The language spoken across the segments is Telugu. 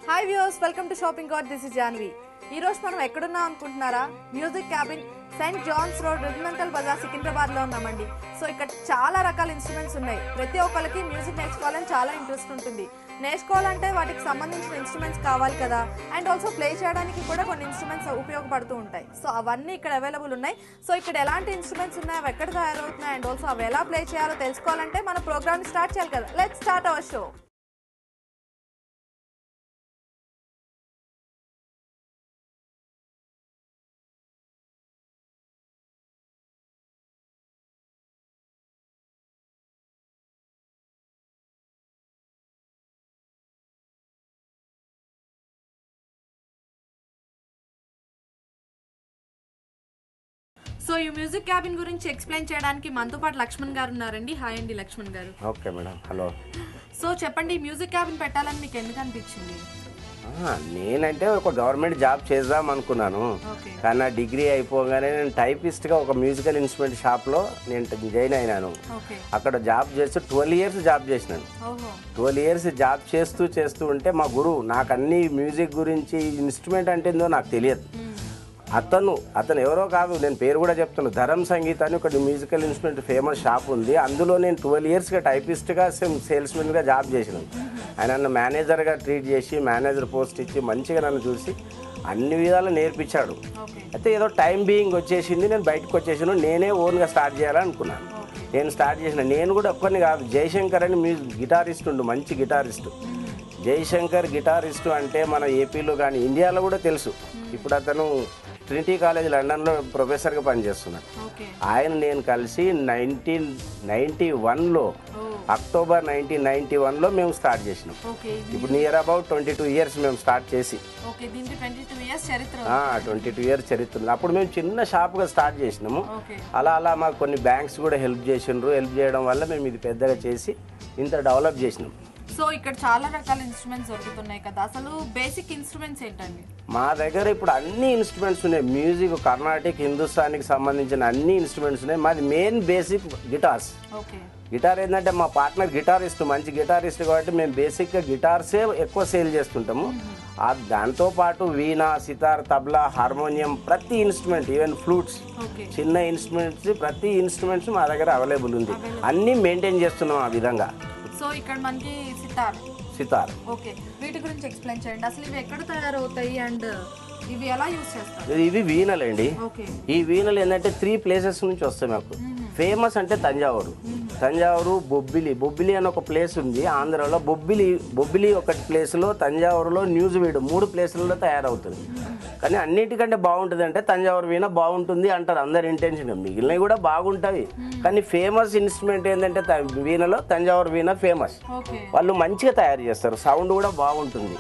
Hi views welcome to shopping card this is Janvi ఈ రోజు మనం ఎక్కడున్నాం అనుకుంటున్నారా Music Cabin Saint John's Road Regimental Bazaar Secunderabad లో ఉన్నామండి సో ఇక్కడ చాలా రకాల ఇన్స్ట్రుమెంట్స్ ఉన్నాయి ప్రతి ఒక్కరికి మ్యూజిక్ నేర్చుకోవాలని చాలా ఇంట్రెస్ట్ ఉంటుంది నేర్చుకోవాలంటే వాటికి సంబంధించిన ఇన్స్ట్రుమెంట్స్ కావాలి కదా అండ్ ఆల్సో ప్లే చేయడానికి కూడా కొన్ని ఇన్స్ట్రుమెంట్స్ ఉపయోగపడుతూ ఉంటాయి సో అవన్నీ ఇక్కడ అవైలబుల్ ఉన్నాయి సో ఇక్కడ ఎలాంటి ఇన్స్ట్రుమెంట్స్ ఉన్నాయి అవి ఎక్కడ తయారవుతున్నాయి అండ్ ఆల్సో అవి ఎలా ప్లే చేయాలో తెలుసుకోవాలంటే మన ప్రోగ్రామ్ స్టార్ట్ చేయాలి కదా let start our show so ఈ మ్యూజిక్ క్యాబిన్ గురించి ఎక్స్ప్లెయిన్ చేయడానికి మనతో పాటు లక్ష్మణ్ గారు ఉన్నారండి హాయ్ అండి లక్ష్మణ్ గారు ఓకే మేడం హలో సో చెప్పండి ఈ మ్యూజిక్ క్యాబిన్ పెట్టాలని మీకు ఎందుకు అనిపించింది ఆ, నేనంటే ఒక గవర్నమెంట్ జాబ్ చేద్దాం అనుకున్నాను ఓకే కానీ నా డిగ్రీ అయిపోగానే నేను టైపిస్ట్గా ఒక మ్యూజికల్ ఇన్స్ట్రుమెంట్ షాప్లో నేను జాయిన్ అయినాను ఓకే అక్కడ జాబ్ చేస్తూ ట్వెల్వ్ ఇయర్స్ జాబ్ చేసినాను ఓహో ట్వెల్వ్ ఇయర్స్ జాబ్ చేస్తూ చేస్తూ ఉంటే మా గురువు నాకు అన్ని మ్యూజిక్ గురించి ఇన్స్ట్రుమెంట్ అంటే ఏందో నాకు తెలియదు అతను అతను ఎవరో కాదు నేను పేరు కూడా చెప్తాను ధరం సంగీత్ అని ఒక మ్యూజికల్ ఇన్స్ట్రుమెంట్ ఫేమస్ షాప్ ఉంది అందులో నేను ట్వెల్వ్ ఇయర్స్గా టైపిస్ట్గా సేల్స్మెన్గా జాబ్ చేసినాను ఆయన నన్ను మేనేజర్గా ట్రీట్ చేసి మేనేజర్ పోస్ట్ ఇచ్చి మంచిగా నన్ను చూసి అన్ని విధాలు నేర్పించాడు ఓకే అయితే ఏదో టైం బీయింగ్ వచ్చేసింది నేను బయటకు వచ్చేసాను నేనే ఓన్గా స్టార్ట్ చేయాలనుకున్నాను ఓకే నేను స్టార్ట్ చేసిన నేను కూడా ఒక్కరిని కాదు జయశంకర్ అని మ్యూజిక్ గిటారిస్ట్ ఉండు మంచి గిటారిస్ట్ జయశంకర్ గిటారిస్ట్ అంటే మన ఏపీలో కానీ ఇండియాలో కూడా తెలుసు ఇప్పుడు అతను ట్రినిటీ కాలేజ్ లండన్లో ప్రొఫెసర్గా పనిచేస్తున్నాడు ఓకే ఆయన నేను కలిసి నైన్టీన్ నైంటీ వన్లో ఓ అక్టోబర్ నైన్టీన్ నైంటీ వన్లో మేము స్టార్ట్ చేసినాం ఓకే ఇది- ఇప్పుడు near about twenty two years మేము స్టార్ట్ చేసి ఓకే దీనికి ట్వంటీ టూ ఇయర్స్ చరిత్ర ఉంది. ట్వంటీ టూ ఇయర్స్ చరిత్ర ఉంది అప్పుడు మేము చిన్న షాప్గా స్టార్ట్ చేసినాము ఓకే అలా అలా మాకు కొన్ని బ్యాంక్స్ కూడా హెల్ప్ చేసిండ్రు హెల్ప్ చేయడం వల్ల మేము ఇది పెద్దగా చేసి ఇంత డెవలప్ చేసినాం సో ఇక్కడ చాలా రకాల ఇన్స్ట్రుమెంట్స్ దొరుకుతున్నాయి కదా అసలు బేసిక్ ఇన్స్ట్రుమెంట్స్ ఏంటండి మా దగ్గర ఇప్పుడు అన్ని ఇన్స్ట్రుమెంట్స్ ఉన్నాయి మ్యూజిక్ కర్ణాటిక్ హిందుస్థానికి సంబంధించిన అన్ని ఇన్స్ట్రుమెంట్స్ ఉన్నాయి మాది main basic guitars okay guitar ఏంటంటే మా పార్ట్నర్ గిటారిస్ట్ మంచి గిటారిస్ట్ కాబట్టి మేము బేసిక్గా గిటార్సే ఎక్కువ సేల్ చేస్తుంటాము ఆ దాంతోపాటు వీణా సితార్ తబలా హార్మోనియం ప్రతి ఇన్స్ట్రుమెంట్ ఈవెన్ ఫ్లూట్స్ ఓకే చిన్న ఇన్స్ట్రుమెంట్స్ ప్రతి ఇన్స్ట్రుమెంట్స్ మా దగ్గర అవైలబుల్ ఉంది అన్నీ మెయింటైన్ చేస్తున్నాం ఆ విధంగా సో ఇక్కడ మనకి సితార్ సితార్ ఓకే వీటి గురించి ఎక్స్ప్లెయిన్ చేయండి అసలు ఇవి ఎక్కడ తయారవుతాయి అండ్ ఇవి ఎలా యూస్ చేస్తారు ఇది- ఇవి వీణలండి ఓకే ఈ వీణలు ఏంటంటే త్రీ ప్లేసెస్ నుంచి వస్తాయి మాకు ఫేమస్ అంటే తంజావూరు తంజావూరు బొబ్బిలి బొబ్బిలి అని ఒక ప్లేస్ ఉంది ఆంధ్రాలో బొబ్బిలి బొబ్బిలి ఒక ప్లేస్లో తంజావూరులో న్యూస్ వీడు మూడు ప్లేసులలో తయారవుతుంది కానీ అన్నిటికంటే బాగుంటుంది అంటే తంజావూరు వీణ బాగుంటుంది అంటారు అందరి ఇంటెన్షన్ మిగిలినవి కూడా బాగుంటాయి కానీ ఫేమస్ ఇన్స్ట్రుమెంట్ ఏంటంటే త- వీణలో తంజావూరు వీణ ఫేమస్ ఓకే వాళ్ళు మంచిగా తయారు చేస్తారు సౌండ్ కూడా బాగుంటుంది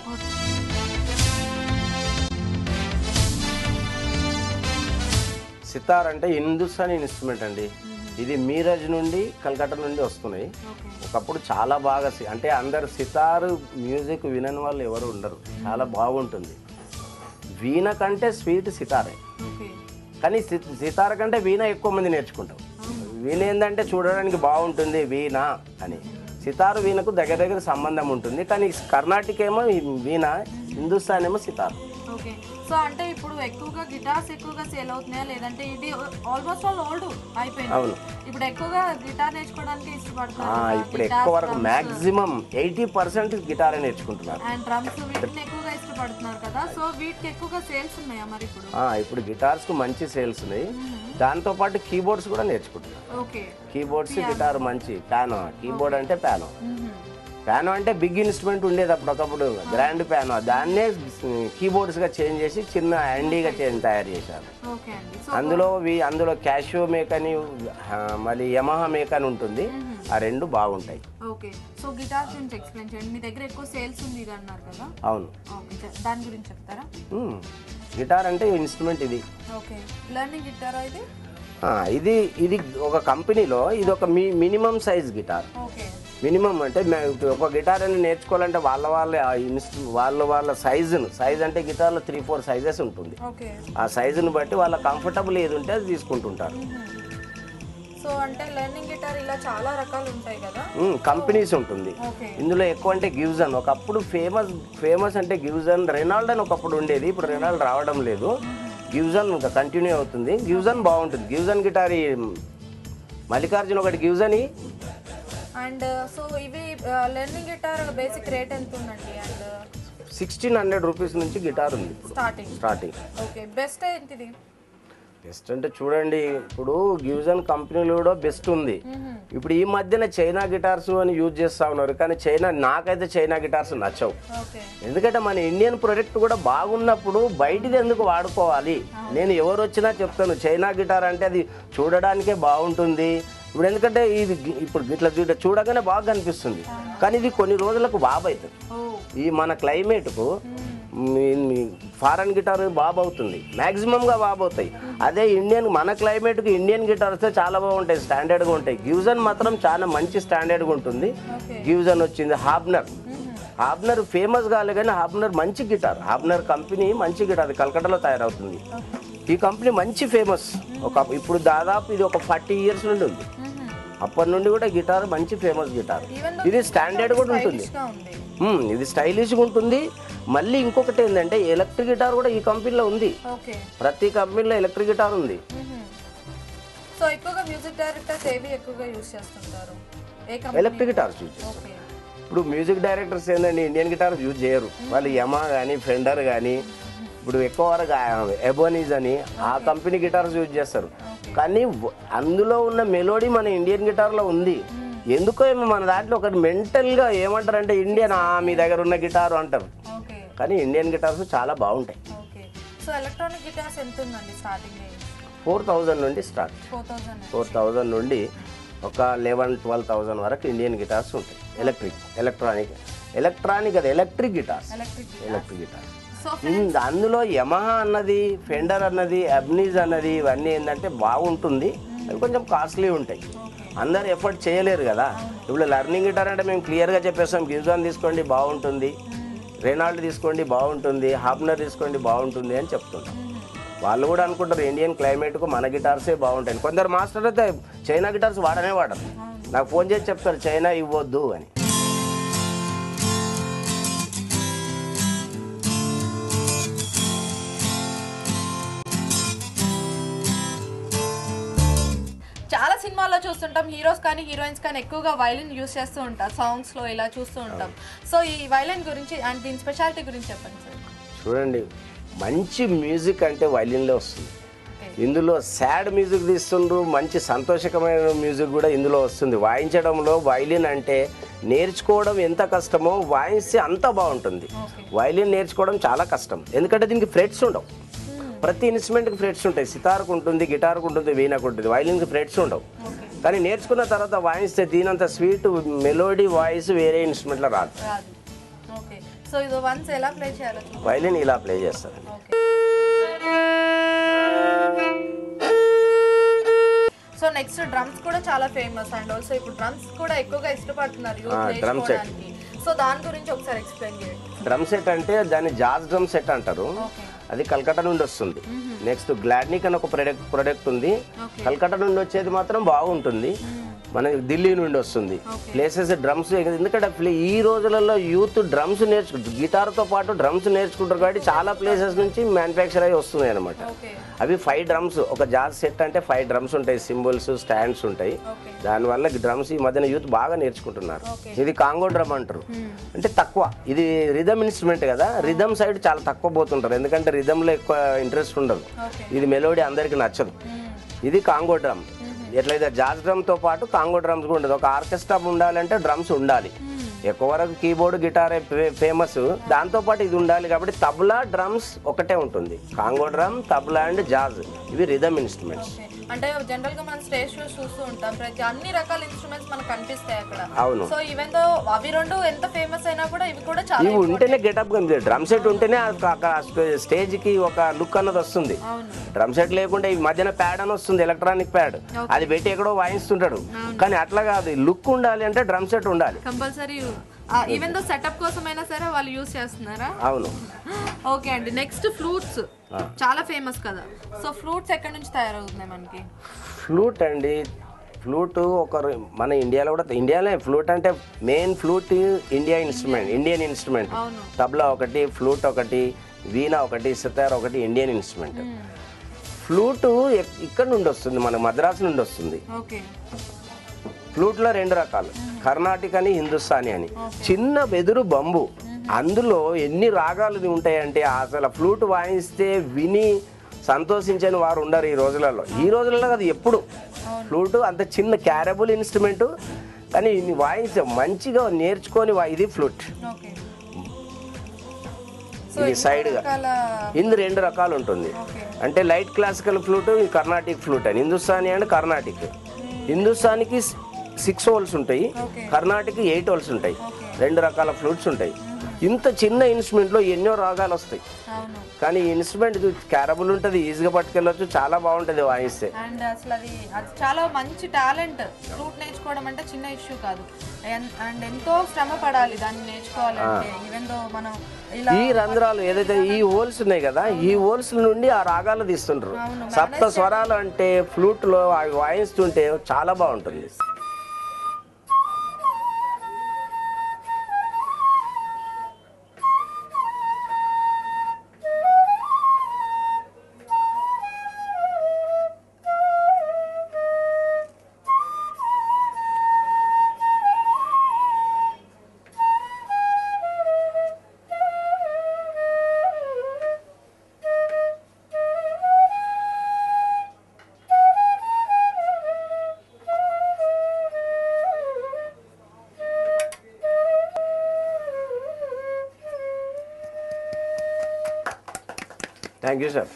సితార్ అంటే హిందుస్థానీ ఇన్స్ట్రుమెంట్ అండి ఇది మీరజ్ నుండి కలకత్తా నుండి వస్తున్నాయి ఓకే ఒకప్పుడు చాలా బాగా సి- అంటే అందరు సితారు మ్యూజిక్ వినని వాళ్ళు ఎవరు ఉండరు చాలా బాగుంటుంది వీణ కంటే స్వీట్ సితారే ఓకే కానీ సి- సితార కంటే వీణ ఎక్కువ మంది నేర్చుకుంటాం వీణ ఏంటంటే చూడడానికి బాగుంటుంది వీణ అని సితారు వీణకు దగ్గర దగ్గర సంబంధం ఉంటుంది కానీ కర్ణాటక ఏమో ఈ వీణ హిందుస్థాన్ ఏమో సితార్ ఓకే సో అంటే ఇప్పుడు ఎక్కువగా గిటార్స్ ఎక్కువగా సేల్ అవుతున్నాయా లేదంటే ఇది ఆల్మోస్ట్ ఆల్ ఓల్డ్ అయిపోయింది అవును. ఇప్పుడు ఎక్కువగా గిటార్ నేర్చుకోవడానికి ఆ, ఇష్టపడుతున్నారు ఇప్పుడు ఎక్కువ వరకు మ్యాక్సిమం ఎయిటీ పర్సెంట్ గిటారే నేర్చుకుంటున్నారు అండ్ డ్రమ్స్ వీటిని ఎక్కువగా ఇష్టపడుతున్నారు కదా సో వీటికి ఎక్కువగా సేల్స్ ఉన్నాయా మరి ఇప్పుడు ఆ, ఇప్పుడు గిటార్స్కు మంచి సేల్స్ ఉన్నాయి దాంతోపాటు కీబోర్డ్స్ కూడా నేర్చుకుంటున్నారు ఓకే కీబోర్డ్స్ గిటార్ మంచి ప్యానో కీబోర్డ్ అంటే ప్యానో ప్యానో అంటే బిగ్ ఇన్స్ట్రుమెంట్ ఉండేది అప్పుడు ఒకప్పుడు గ్రాండ్ ప్యానో దాన్నే కీబోర్డ్స్గా చేంజ్ చేసి చిన్న హ్యాండీగా చేంజ్ తయారు చేశారు ఓకే అండి సో అందులో వి- అందులో క్యాషియో మేక్ అని ఆ, మళ్ళీ యమహా మేక్ అని ఉంటుంది ఆ రెండు బాగుంటాయి ఓకే సో గిటార్ గురించి ఎక్స్ప్లెయిన్ చేయండి మీ దగ్గర ఎక్కువ సేల్స్ ఉంది ఇది అన్నారు కదా అవును ఓకే చె- దాని గురించి చెప్తారా మ్మ్. గిటార్ అంటే ఇన్స్ట్రుమెంట్ ఇది ఓకే లెర్నింగ్ గిటారా ఇది ఆ, ఇది ఇది ఒక కంపెనీలో ఇది ఒక మీ minimum size guitar okay minimum అంటే మే- ఒక గిటార్ అని నేర్చుకోవాలంటే వాళ్ళ వాళ్ళ ఆ ఇన్స్ట్రు వాళ్ళ వాళ్ళ సైజును సైజ్ అంటే గిటార్లో త్రీ ఫోర్ సైజెస్ ఉంటుంది ఓకే ఆ సైజుని బట్టి వాళ్ళ కంఫర్టబుల్ ఏది ఉంటే అది తీసుకుంటుంటారు సో అంటే లెర్నింగ్ గిటార్ ఇలా చాలా రకాలు ఉంటాయి కదా కంపెనీస్ ఉంటుంది ఓకే ఇందులో ఎక్కువ అంటే గివ్జన్ ఒకప్పుడు ఫేమస్ ఫేమస్ అంటే గివ్జన్ రెనాల్డ్ అని ఒకప్పుడు ఉండేది ఇప్పుడు రెనాల్డ్ రావడం లేదు గివ్జన్ ఇంకా కంటిన్యూ అవుతుంది గివ్జన్ బాగుంటుంది గివ్జన్ గిటార్ ఈ మల్లికార్జున ఒకటి గివ్జన్ ఈ అండ్ సో ఇవి లెర్నింగ్ గిటార్ బేసిక్ రేట్ ఎంత ఉందండి అండ్ సిక్స్టీన్ హండ్రెడ్ రూపీస్ నుంచి గిటార్ ఉంది ఇప్పుడు స్టార్టింగ్ స్టార్టింగ్ ఓకే బెస్ట్ ఏంటిది బెస్ట్ అంటే చూడండి ఇప్పుడు గివ్జన్ కంపెనీలు కూడా బెస్ట్ ఉంది ఇప్పుడు ఈ మధ్యన చైనా గిటార్స్ అని యూజ్ చేస్తా ఉన్నారు కానీ చైనా నాకైతే చైనా గిటార్స్ నచ్చవు ఓకే ఎందుకంటే మన ఇండియన్ ప్రొడక్ట్ కూడా బాగున్నప్పుడు బయటిది ఎందుకు వాడుకోవాలి నేను ఎవరు వచ్చినా చెప్తాను చైనా గిటార్ అంటే అది చూడడానికే బాగుంటుంది ఇప్పుడు ఎందుకంటే ఇది గి- ఇప్పుడు ఇట్లా చూడ చూడగానే బాగా కనిపిస్తుంది కానీ ఇది కొన్ని రోజులకు బాబు అవుతుంది ఓ ఈ మన క్లైమేట్కు ఫారెన్ గిటార్ బాబు అవుతుంది మ్యాక్సిమంగా బాబు అవుతాయి అదే ఇండియన్ మన క్లైమేట్కి ఇండియన్ గిటార్ వస్తే చాలా బాగుంటాయి స్టాండర్డ్గా ఉంటాయి గివ్జన్ మాత్రం చాలా మంచి స్టాండర్డ్గా ఉంటుంది ఓకే గివ్జన్ వచ్చింది హాబ్నర్ హాబ్నర్ ఫేమస్ కాలే కానీ హాబ్నర్ మంచి గిటార్ హాబ్నర్ కంపెనీ మంచి గిటార్ అది కలకట్టాలో తయారవుతుంది ఈ కంపెనీ మంచి ఫేమస్ ఒక ఇప్పుడు దాదాపు ఇది ఒక ఫార్టీ ఇయర్స్ నుండి ఉంది అప్పటి నుండి కూడా గిటార్ మంచి ఫేమస్ గిటార్ ఈవెన్ ఇది స్టాండర్డ్ కూడా ఉంటుంది గా ఉంది మ్మ్, ఇది స్టైలిష్గా ఉంటుంది మళ్ళీ ఇంకొకటి ఏంటంటే ఎలక్ట్రిక్ గిటార్ కూడా ఈ కంపెనీలో ఉంది ఓకే ప్రతి కంపెనీలో ఎలక్ట్రిక్ గిటార్ ఉంది సో ఎక్కువగా మ్యూజిక్ డైరెక్టర్స్ ఏవి ఎక్కువగా యూస్ చేస్తుంటారు ఏ కంపెనీ ఎలక్ట్రిక్ గిటార్స్ యూజ్ చేస్తారు. ఓకే ఇప్పుడు మ్యూజిక్ డైరెక్టర్స్ ఏంటంటే ఇండియన్ గిటార్ యూజ్ చేయరు వాళ్ళు యమా కానీ ఫెండర్ కానీ ఇప్పుడు ఎక్కువ వరకు ఎబోనీస్ అని ఆ కంపెనీ గిటార్స్ యూజ్ చేస్తారు కానీ వ- అందులో ఉన్న మెలోడీ మన ఇండియన్ గిటార్లో ఉంది ఎందుకో ఏమో మన దాంట్లో ఒకటి మెంటల్గా ఏమంటారంటే ఇండియన్ ఆ మీ దగ్గర ఉన్న గిటారు అంటారు ఓకే కానీ ఇండియన్ గిటార్స్ చాలా బాగుంటాయి ఓకే సో ఎలక్ట్రానిక్ గిటార్స్ ఎంత ఉందండి స్టార్టింగ్ ఫోర్ థౌజండ్ నుండి start four thousand four thousand నుండి ఒక లెవెన్ ట్వెల్వ్ థౌజండ్ వరకు ఇండియన్ గిటార్స్ ఉంటాయి ఎలక్ట్రిక్ ఎలక్ట్రానిక్ ఎలక్ట్రానిక్ అది electric guitars electric electric guitars so ఇన్- అందులో యమహా అన్నది ఫెండర్ అన్నది అబ్నీజ్ అన్నది ఇవన్నీ ఏంటంటే బాగుంటుంది అవి కొంచెం కాస్ట్లీ ఉంటాయి అందరు ఎఫర్ట్ చేయలేరు కదా ఇప్పుడు లెర్నింగ్ గిటార్ అంటే మేము క్లియర్గా చెప్పేస్తాం గిజాన్ తీసుకోండి బాగుంటుంది రెనాల్డ్ తీసుకోండి బాగుంటుంది హాప్నర్ తీసుకోండి బాగుంటుంది అని చెప్తుంటాం వాళ్ళు కూడా అనుకుంటారు ఇండియన్ క్లైమేట్కు మన గిటార్సే బాగుంటాయి కొందరు మాస్టర్ అయితే చైనా గిటార్స్ వాడనే వాడరు నాకు ఫోన్ చేసి చెప్తారు చైనా ఇవ్వద్దు అని చాలా సినిమాల్లో చూస్తుంటాం హీరోస్ కానీ హీరోయిన్స్ కానీ ఎక్కువగా వైలిన్ యూస్ చేస్తూ ఉంటారు సాంగ్స్ లో ఇలా చూస్తూ ఉంటాం సో ఈ వైలిన్ గురించి అండ్ దీని స్పెషాలిటీ గురించి చెప్పండి సార్ చూడండి మంచి మ్యూజిక్ అంటే వైలిన్లో వస్తుంది Okay. ఇందులో సాడ్ మ్యూజిక్ తీస్తుండ్రు మంచి సంతోషకమైన మ్యూజిక్ కూడా ఇందులో వస్తుంది వాయించడంలో వైలిన్ అంటే నేర్చుకోవడం ఎంత కష్టమో వాయిస్తే అంత బాగుంటుంది Okay. వైలిన్ నేర్చుకోవడం చాలా కష్టం ఎందుకంటే దీనికి ఫ్రెట్స్ ఉండవు ప్రతి ఇన్స్ట్రుమెంట్కి ఫ్రెట్స్ ఉంటాయి సితార్కు ఉంటుంది గిటార్కు ఉంటుంది వీణకు ఉంటుంది వైలిన్కి ఫ్రెట్స్ ఉండవు ఓకే కానీ నేర్చుకున్న తర్వాత వాయిస్తే దీనంత స్వీట్ మెలోడీ వాయిస్ వేరే ఇన్స్ట్రుమెంట్లో రాదు రాదు ఓకే సో ఇది వన్స్ ఎలా ప్లే చేయాలో చూద్దాం. వైలిన్ ఇలా ప్లే చేస్తారు ఓకే సో నెక్స్ట్ డ్రమ్స్ కూడా చాలా ఫేమస్ అండ్ ఆల్సో ఇప్పుడు డ్రమ్స్ కూడా ఎక్కువగా ఇష్టపడుతున్నారు యూత్ Ah, drum set. నేర్చుకోవడానికి సో దాని గురించి ఒకసారి ఎక్స్ప్లెయిన్ చేయండి డ్రమ్ సెట్ అంటే దాన్ని జాజ్ డ్రమ్ సెట్ అంటారు ఓకే అది కల్కట్టా నుండి వస్తుంది నెక్స్ట్ గ్లాడ్నిక్ అని ఒక ప్రొడక్ట్ ప్రొడక్ట్ ఉంది Okay. కల్కట్టా నుండి వచ్చేది మాత్రం బాగుంటుంది మన ఢిల్లీ నుండి వస్తుంది Okay. ప్లేసెస్ డ్రమ్స్ ఎందుకంటే ప్లే- ఈ రోజులలో యూత్ డ్రమ్స్ నేర్చుకుంటారు గిటార్తో పాటు డ్రమ్స్ నేర్చుకుంటారు కాబట్టి చాలా ప్లేసెస్ నుంచి మ్యానుఫ్యాక్చర్ అయ్యి వస్తున్నాయి అనమాట ఓకే అవి ఫైవ్ డ్రమ్స్ ఒక జాజ్ సెట్ అంటే ఫైవ్ డ్రమ్స్ ఉంటాయి సింబల్స్ స్టాండ్స్ ఉంటాయి ఓకే దానివల్ల డ్రమ్స్ ఈ మధ్యన యూత్ బాగా నేర్చుకుంటున్నారు Okay. ఇది కాంగో డ్రమ్ అంటారు అంటే తక్కువ ఇది రిధమ్ ఇన్స్ట్రుమెంట్ కదా రిధమ్ సైడ్ చాలా తక్కువ పోతుంటారు ఎందుకంటే రిధంలో ఎక్కువ ఇంట్రెస్ట్ ఉండదు ఓకే ఇది మెలోడీ అందరికి నచ్చదు ఇది కాంగో డ్రమ్ ఎట్లయితే జాజ్ డ్రమ్తో పాటు కాంగో డ్రమ్స్ కూడా ఉండదు ఒక ఆర్కెస్ట్రా ఉండాలంటే డ్రమ్స్ ఉండాలి ఎక్కువ వరకు కీబోర్డ్ గిటార్ ఫేమస్ దాంతో పాటు ఇది ఉండాలి కాబట్టి తబలా డ్రమ్స్ ఒకటే ఉంటుంది conga drum tabla and jazz ఇవి రిధమ్ ఇన్స్ట్రుమెంట్స్ ఓకే అంటే జనరల్ గా మనం స్టేజ్ షోస్ చూస్తూ ఉంటాం ప్రతి అన్ని రకాల ఇన్స్ట్రుమెంట్స్ మనకు కనిపిస్తాయి అక్కడ అవును సో ఈవెన్ దో అవి రెండు ఎంత ఫేమస్ అయినా కూడా ఇవి కూడా చాలా ఇవి ఉంటేనే గెటప్ డ్రమ్ సెట్ ఉంటేనే స్టేజ్ కి ఒక లుక్ అన్నది వస్తుంది అవును డ్రమ్ సెట్ లేకుండా ఈ మధ్యన ప్యాడ్ అని వస్తుంది ఎలక్ట్రానిక్ ప్యాడ్ అది పెట్టి ఎక్కడో వాయిస్తుంటాడు కానీ అట్లా కాదు లుక్ ఉండాలి అంటే డ్రమ్ సెట్ ఉండాలి కంపల్సరీ ఈవెన్ దో సెటప్ కోసమైనా సరే వాళ్ళు యూస్ చేస్తున్నారా అవును ఓకే అండి నెక్స్ట్ ఫ్లూట్స్ చాలా ఫేమస్ కదా సో ఫ్లూట్స్ ఎక్కడి నుంచి తయారవుతున్నాయి మనకి ఫ్లూట్ అండి ఫ్లూట్ ఒక మన ఇండియాలో కూడా ఇండియాలో ఫ్లూట్ అంటే main flute India instrument Indian instrument అవును తబలా ఒకటి ఫ్లూట్ ఒకటి వీణా ఒకటి సితార్ ఒకటి ఇండియన్ ఇన్స్ట్రుమెంట్ ఫ్లూట్ ఎక్- ఇక్కడ నుండి వస్తుంది మన మద్రాసు నుండి వస్తుంది ఓకే ఫ్లూట్లో రెండు రకాలు కర్ణాటిక్ అని హిందుస్థానీ అని చిన్న బెదురు బంబు అందులో ఎన్ని రాగాలు ఉంటాయంటే అసలు ఫ్లూట్ వాయిస్తే విని సంతోషించని వారు ఉండరు ఈ రోజులలో ఈ రోజులలో అది ఎప్పుడు ఫ్లూట్ అంత చిన్న క్యారబుల్ ఇన్స్ట్రుమెంట్ కానీ ఇన్ని వాయించ మంచిగా నేర్చుకొని వా- ఇది ఫ్లూట్ ఓకే ఇది సైడ్గా రకాల ఇందు రెండు రకాలు ఉంటుంది ఓకే అంటే లైట్ క్లాసికల్ ఫ్లూట్ ఈ కర్ణాటిక్ ఫ్లూట్ అని హిందుస్థానీ అండ్ కర్ణాటిక్ హిందుస్థానీకి సిక్స్ హోల్స్ ఉంటాయి ఓకే కర్ణాటిక్ ఎయిట్ హోల్స్ ఉంటాయి ఓకే రెండు రకాల ఫ్లూట్స్ ఉంటాయి ఇంత చిన్న ఇన్స్ట్రుమెంట్లో ఎన్నో రాగాలు వస్తాయి అవును కానీ ఈ ఇన్స్ట్రుమెంట్ క్యారబుల్ ఉంటుంది ఈజీగా పట్టుకెళ్ళొచ్చు చాలా బాగుంటుంది వాయిస్తే అండ్ అసలు అది అది చాలా మంచి టాలెంట్ ఫ్లూట్ నేర్చుకోవడం అంటే చిన్న ఇష్యూ కాదు అండ్ ఎంతో శ్రమ పడాలి దాన్ని నేర్చుకోవాలంటే ఈవెన్ దో మనం ఇలా ఈ రంధ్రాలు ఏదైతే ఈ హోల్స్ ఉన్నాయి కదా ఈ హోల్స్ నుండి ఆ రాగాలు తీస్తుంటారు అవును, సప్త స్వరాలు అంటే ఫ్లూట్లో అవి వాయిస్తుంటే చాలా బాగుంటుంది థ్యాంక్ యూ సార్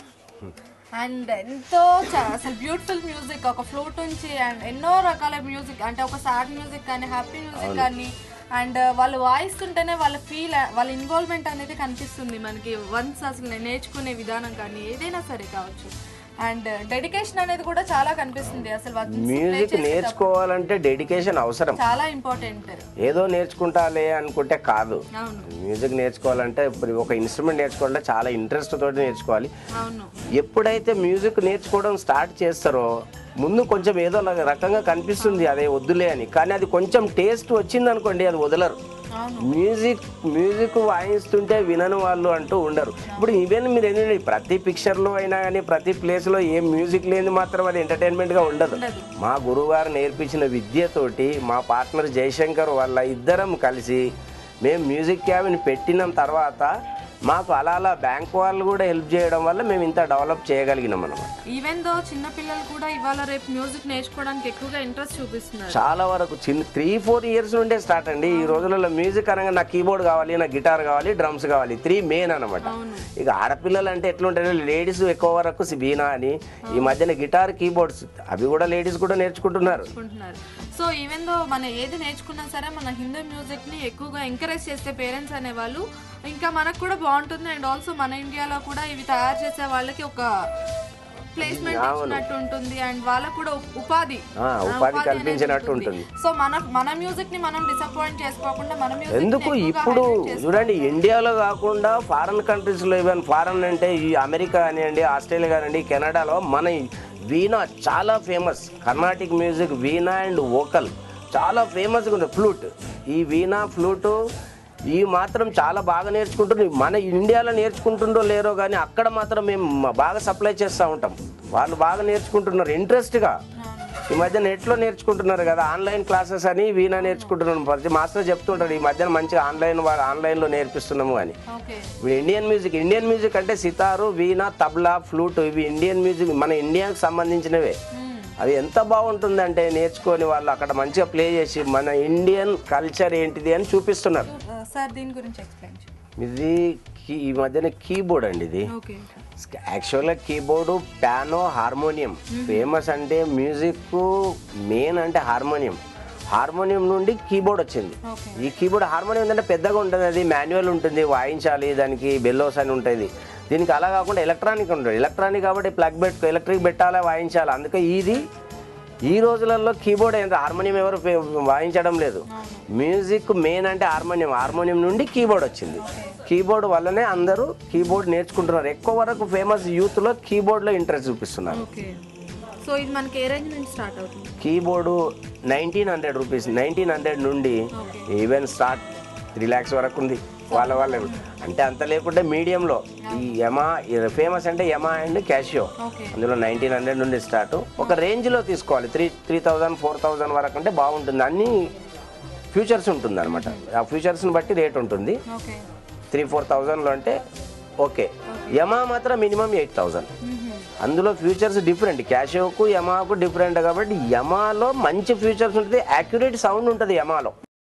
అండ్ ఎంతో చ- అసలు బ్యూటిఫుల్ మ్యూజిక్ ఒక ఫ్లూట్ నుంచి అండ్ ఎన్నో రకాల మ్యూజిక్ అంటే ఒక సాడ్ మ్యూజిక్ కానీ హ్యాపీ మ్యూజిక్ కానీ అండ్ వాళ్ళు వాయిస్తుంటేనే వాళ్ళ ఫీల్ వాళ్ళ ఇన్వాల్వ్మెంట్ అనేది కనిపిస్తుంది మనకి వన్స్ అసలు నేర్చుకునే విధానం కానీ ఏదైనా సరే కావచ్చు అండ్ డెడికేషన్ అనేది కూడా చాలా కనిపిస్తుంది అసలు వాళ్ళు play మ్యూజిక్ చేసేటప్పుడు నేర్చుకోవాలంటే డెడికేషన్ అవసరం చాలా ఇంపార్టెంట్ ఏదో నేర్చుకుంటాలే అనుకుంటే కాదు అవును మ్యూజిక్ నేర్చుకోవాలంటే ఇప్పుడు ఒక ఇన్స్ట్రుమెంట్ నేర్చుకోవాలంటే చాలా ఇంట్రెస్ట్ తోటి నేర్చుకోవాలి అవును ఎప్పుడైతే మ్యూజిక్ నేర్చుకోవడం స్టార్ట్ చేస్తారో ముందు కొంచెం ఏదో ల- రకంగా కనిపిస్తుంది అదే వద్దులే అని కానీ అది కొంచెం టేస్ట్ వచ్చింది అనుకోండి అది వదలరు అవును మ్యూజిక్ మ్యూజిక్ వాయిస్తుంటే వినని వాళ్ళు అంటూ ఉండరు ఇప్పుడు ఈవెన్ మీరు ఏంటంటే ప్రతి పిక్చర్లో అయినా కానీ ప్రతి ప్లేస్లో ఏ మ్యూజిక్ లేని మాత్రం అది ఎంటర్టైన్మెంట్గా ఉండదు ఉండదు. మా గురువుగారు నేర్పించిన విద్యతోటి మా పార్ట్నర్ జయశంకర్ వాళ్ళ ఇద్దరం కలిసి మేము మ్యూజిక్ క్యాబ్ని పెట్టిన తర్వాత మాకు అలా అలా బ్యాంక్ వాళ్ళు కూడా హెల్ప్ చేయడం వల్ల మేము ఇంత డెవలప్ చేయగలిగినాం అనమాట ఈవెన్ దో చిన్న పిల్లలు కూడా ఇవాళ రేపు మ్యూజిక్ నేర్చుకోవడానికి ఎక్కువగా ఇంట్రెస్ట్ చూపిస్తున్నారు చాలా వరకు చిన్న త్రీ ఫోర్ ఇయర్స్ నుండే స్టార్ట్ అండి ఈ రోజులలో మ్యూజిక్ అనగా నాకు కీబోర్డ్ కావాలి నాకు గిటార్ కావాలి డ్రమ్స్ కావాలి త్రీ మెయిన్ అనమాట అవును ఇక ఆడపిల్లలు అంటే ఎట్లుంటారు లేడీస్ ఎక్కువ వరకు సి- వీణా అని ఈ మధ్యన గిటార్ కీబోర్డ్స్ అవి కూడా లేడీస్ కూడా నేర్చుకుంటున్నారు నేర్చుకుంటున్నారు సో ఈవెన్ దో మన ఏది నేర్చుకున్నా సరే మన హిందూ మ్యూజిక్ ని ఎక్కువగా ఎంకరేజ్ చేస్తే పేరెంట్స్ అనేవాళ్ళు ఇంకా మనకు కూడా బాగుంటుంది అండ్ ఆల్సో మన ఇండియాలో కూడా ఇవి తయారు చేసే వాళ్ళకి ఒక ప్లేస్మెంట్ ఇచ్చినట్టు ఉంటుంది అండ్ వాళ్ళకు కూడా ఉ- ఉపాధి ఆ, ఉపాధి కల్పించినట్టు ఉంటుంది సో మన మన మ్యూజిక్ ని మనం డిసప్పాయింట్ చేసుకోకుండా మన మ్యూజిక్ ఎందుకు ఇప్పుడు చూడండి ఇండియాలో కాకుండా ఫారెన్ కంట్రీస్లో ఈవెన్ ఫారెన్ అంటే ఈ అమెరికా కానివ్వండి ఆస్ట్రేలియా కానివ్వండి కెనడాలో మన ఈ వీణా చాలా famous Carnatic music veena and vocal చాలా ఫేమస్గా ఉంటుంది ఫ్లూట్ ఈ వీణా ఫ్లూటు ఈ మాత్రం చాలా బాగా నేర్చుకుంటున్నారు మన ఇండియాలో నేర్చుకుంటుండో లేరో కానీ అక్కడ మాత్రం మేము బాగా సప్లై చేస్తూ ఉంటాం వాళ్ళు బాగా నేర్చుకుంటున్నారు ఇంట్రెస్ట్గా ఈ మధ్య నెట్లో నేర్చుకుంటున్నారు కదా ఆన్లైన్ క్లాసెస్ అని వీణా నేర్చుకుంటున్నాను ప్రతి మాస్టర్ చెప్తుంటాడు ఈ మధ్యన మంచిగా ఆన్లైన్ వాళ్ళు ఆన్లైన్లో నేర్పిస్తున్నాము అని ఓకే ఇప్పుడు ఇండియన్ మ్యూజిక్ ఇండియన్ మ్యూజిక్ అంటే సితారు వీణా తబలా ఫ్లూట్ ఇవి ఇండియన్ మ్యూజిక్ మన ఇండియాకి సంబంధించినవే అవి ఎంత బాగుంటుందంటే నేర్చుకొని వాళ్ళు అక్కడ మంచిగా ప్లే చేసి మన ఇండియన్ కల్చర్ ఏంటిది అని చూపిస్తున్నారు సార్ దీని గురించి ఎక్స్ప్లెయిన్ చేయండి ఇది కీ- ఈ మధ్యన కీబోర్డ్ అండి ఇది ఓకే యాక్చువల్గా కీబోర్డు పియానో హార్మోనియం ఫేమస్ అంటే మ్యూజిక్ మెయిన్ అంటే హార్మోనియం హార్మోనియం నుండి కీబోర్డ్ వచ్చింది ఓకే ఈ కీబోర్డ్ హార్మోనియం ఏంటంటే పెద్దగా ఉంటుంది అది మాన్యువల్ ఉంటుంది వాయించాలి దానికి బెల్లోస్ అని ఉంటుంది దీనికి అలా కాకుండా ఎలక్ట్రానిక్ ఉంటుంది ఎలక్ట్రానిక్ కాబట్టి ప్లగ్ పెట్టుకో ఎలక్ట్రిక్ పెట్టాలి వాయించాలి అందుకే ఇది ఈ రోజులలో కీబోర్డ్ ఏంటో హార్మోనియం ఎవరు పే- వాయించడం లేదు మ్యూజిక్ మెయిన్ అంటే హార్మోనియం హార్మోనియం నుండి కీబోర్డ్ వచ్చింది కీబోర్డ్ వల్లనే అందరూ కీబోర్డ్ నేర్చుకుంటున్నారు ఎక్కువ వరకు ఫేమస్ యూత్లో కీబోర్డ్లో ఇంట్రెస్ట్ చూపిస్తున్నారు ఓకే సో ఇది మనకి ఏ రేంజ్ నుంచి స్టార్ట్ అవుతుంది keyboard nineteen hundred rupees nineteen hundred నుండి ఈవెన్ స్టార్ట్ త్రీ ల్యాక్స్ వరకు ఉంది వాళ్ళ వాళ్ళ అంటే అంత లేకుంటే మీడియంలో ఈ యమా ఫేమస్ అంటే యమా అండ్ క్యాషియో ఓకే అందులో నైన్టీన్ హండ్రెడ్ నుండి స్టార్ట్ ఒక రేంజ్లో తీసుకోవాలి three three thousand four thousand వరకు అంటే బాగుంటుంది అన్ని ఫ్యూచర్స్ ఉంటుంది అనమాట ఆ ఫ్యూచర్స్ని బట్టి రేట్ ఉంటుంది ఓకే త్రీ ఫోర్ థౌజండ్లో అంటే ఓకే యమా మాత్రం మినిమం ఎయిట్ థౌజండ్ అందులో ఫ్యూచర్స్ డిఫరెంట్ క్యాషియోకు యమాకు డిఫరెంట్ కాబట్టి యమాలో మంచి ఫ్యూచర్స్ ఉంటుంది యాక్యురేట్ సౌండ్ ఉంటుంది యమాలో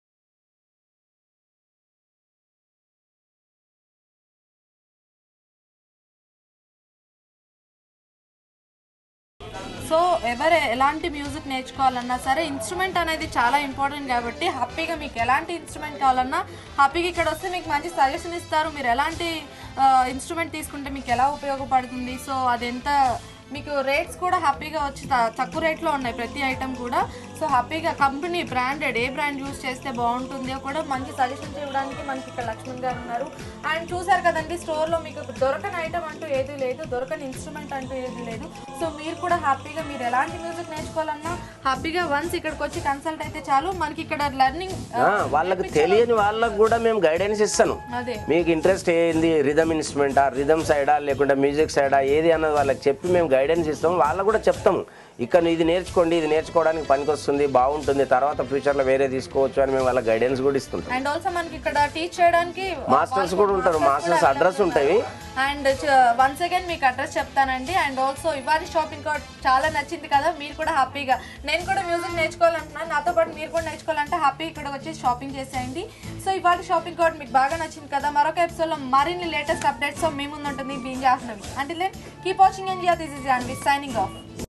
సో ఎవరు ఎలాంటి మ్యూజిక్ నేర్చుకోవాలన్నా సరే ఇన్స్ట్రుమెంట్ అనేది చాలా ఇంపార్టెంట్ కాబట్టి హ్యాపీగా మీకు ఎలాంటి ఇన్స్ట్రుమెంట్ కావాలన్నా హ్యాపీగా ఇక్కడ వస్తే మీకు మంచి సజెషన్ ఇస్తారు మీరు ఎలాంటి ఇన్స్ట్రుమెంట్ తీసుకుంటే మీకు ఎలా ఉపయోగపడుతుంది సో అది ఎంత మీకు రేట్స్ కూడా హ్యాపీగా వచ్చి త- తక్కువ రేట్లో ఉన్నాయి ప్రతి ఐటమ్ కూడా సో హ్యాపీగా కంపెనీ బ్రాండెడ్ ఏ బ్రాండ్ యూస్ చేస్తే బాగుంటుందో కూడా మంచి సజెషన్స్ ఇవ్వడానికి మనకి ఇక్కడ లక్ష్మణ్ గారు ఉన్నారు అండ్ చూసారు కదండి స్టోర్లో మీకు దొరకని ఐటమ్ అంటూ ఏది లేదు దొరకని ఇన్స్ట్రుమెంట్ అంటూ ఏది లేదు సో మీరు కూడా హ్యాపీగా మీరు ఎలాంటి మ్యూజిక్ నేర్చుకోవాలన్నా హ్యాపీగా వన్స్ ఇక్కడికి వచ్చి కన్సల్ట్ అయితే చాలు మనకి ఇక్కడ లెర్నింగ్ ఆ, వాళ్ళకి తెలియని వాళ్ళకు కూడా మేము గైడెన్స్ ఇస్తాను అదే మీకు ఇంట్రెస్ట్ ఏంది రిథమ్ ఇన్స్ట్రుమెంటా రిథమ్ సైడా లేకుంటే మ్యూజిక్ సైడా ఏది అన్నది వాళ్ళకి చెప్పి మేము గైడెన్స్ ఇస్తాం వాళ్ళకు కూడా చెప్తాము ఇక్కడ ఇది నేర్చుకోండి ఇది నేర్చుకోవడానికి పనికొస్తుంది బాగుంటుంది తర్వాత ఫ్యూచర్లో వేరే తీసుకోవచ్చు అని మేము వాళ్ళకి గైడెన్స్ కూడా ఇస్తుంటాం అండ్ ఆల్సో మనకి ఇక్కడ టీచ్ చేయడానికి మాస్టర్స్ కూడా ఉంటారు మాస్టర్స్ అడ్రస్ ఉంటాయి అండ్ వన్స్ అగైన్ మీకు అడ్రస్ చెప్తానండి అండ్ ఆల్సో ఇవాళ షాపింగ్ కార్డ్ చాలా నచ్చింది కదా మీరు కూడా హ్యాపీగా నేను కూడా మ్యూజిక్ నేర్చుకోవాలంటున్నాను నాతో పాటు మీరు కూడా నేర్చుకోవాలంటే హ్యాపీ ఇక్కడ వచ్చి షాపింగ్ చేసేయండి సో ఇవాళ షాపింగ్ కార్డ్ మీకు బాగా నచ్చింది కదా మరొక ఎపిసోడ్లో మరిన్ని లేటెస్ట్ అప్డేట్స్ మీ ముందు ఉంటుంది బీన్ చేస్తున్నాం అంటే keep watching India this is Janvi signing of